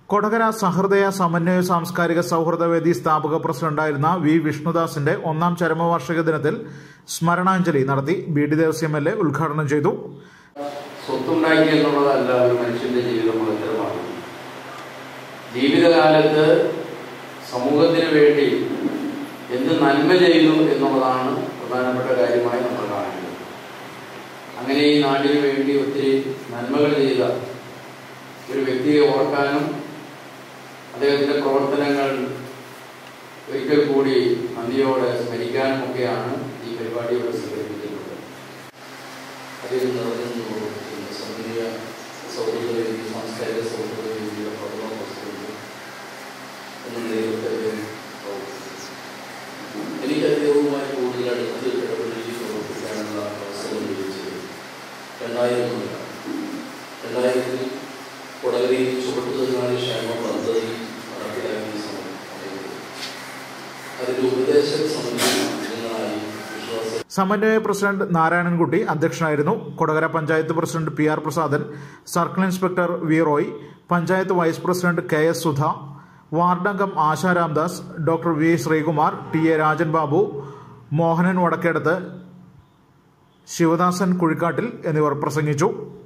കൊടകര സഹൃദയ സമന്വയ സാംസ്കാരിക സൗഹൃദവേദി സ്ഥാപക പ്രസിഡന്റായിരുന്ന വി വിഷ്ണുദാസിന്റെ ഒന്നാം ചരമവാർഷിക ദിനത്തിൽ സ്മരണാഞ്ജലി നടത്തി B D Devaswom M L A ഉദ്ഘാടനം ചെയ്തു സ്വത്തുണ്ടാക്കി എന്നുള്ളതല്ല ഒരു മനുഷ്യന്റെ ജീവിതം മഹത്തരമാണ് ജീവിതകാലത്ത് സമൂഹത്തിന് വേണ്ടി എന്ത് നന്മ ചെയ്തു എന്നുള്ളതാണ് പ്രധാനപ്പെട്ട കാര്യമായി നമ്മൾ കാണേണ്ടത് അങ്ങനെ ഈ നാടിന് വേണ്ടി ഒത്തിരി നന്മകൾ ചെയ്ത ഒരു വ്യക്തിയെ ഓർക്കാനും അദ്ദേഹത്തിന്റെ പ്രവർത്തനങ്ങൾ ഒരിക്കൽ കൂടി നന്ദിയോടെ സ്മരിക്കാനും ഒക്കെയാണ് ഈ പരിപാടി ഇവിടെ സംഘടിപ്പിച്ചിട്ടുള്ളത് അതിൽ നിറഞ്ഞു സമന്വയ സൗഹൃദവേദി സാംസ്കാരിക സൗഹൃദവേദിയുടെ പ്രഥമ പ്രസിഡന്റ് എന്ന നിലയിലൊക്കെ എനിക്ക് അദ്ദേഹവുമായി കൂടുതൽ അടുത്ത് ഇടപെടലിൽ പ്രവർത്തിക്കാനുള്ള അവസരം ലഭിച്ചത് രണ്ടായിരത്തിലാണ് രണ്ടായിരത്തിൽ കൊടകരയിൽ ചുവട്ടുതൊഴിലാളി ക്ഷേമ പദ്ധതി നടപ്പിലാക്കിയ സമയത്ത് അതിൻ്റെ ഉപദേശക സമിതി അംഗങ്ങളായി വിശ്വാസ സമന്വയ പ്രസിഡന്റ് നാരായണൻകുട്ടി അധ്യക്ഷനായിരുന്നു Kodakara panchayat president P R Prasadan circle inspector V Roy panchayat vice president K S Sudha വാർഡംഗം Asha Ramdas doctor V Sreekumar T A Rajan Babu Mohanan Vadakkedath Sivadasan Kuzhikkattil എന്നിവർ പ്രസംഗിച്ചു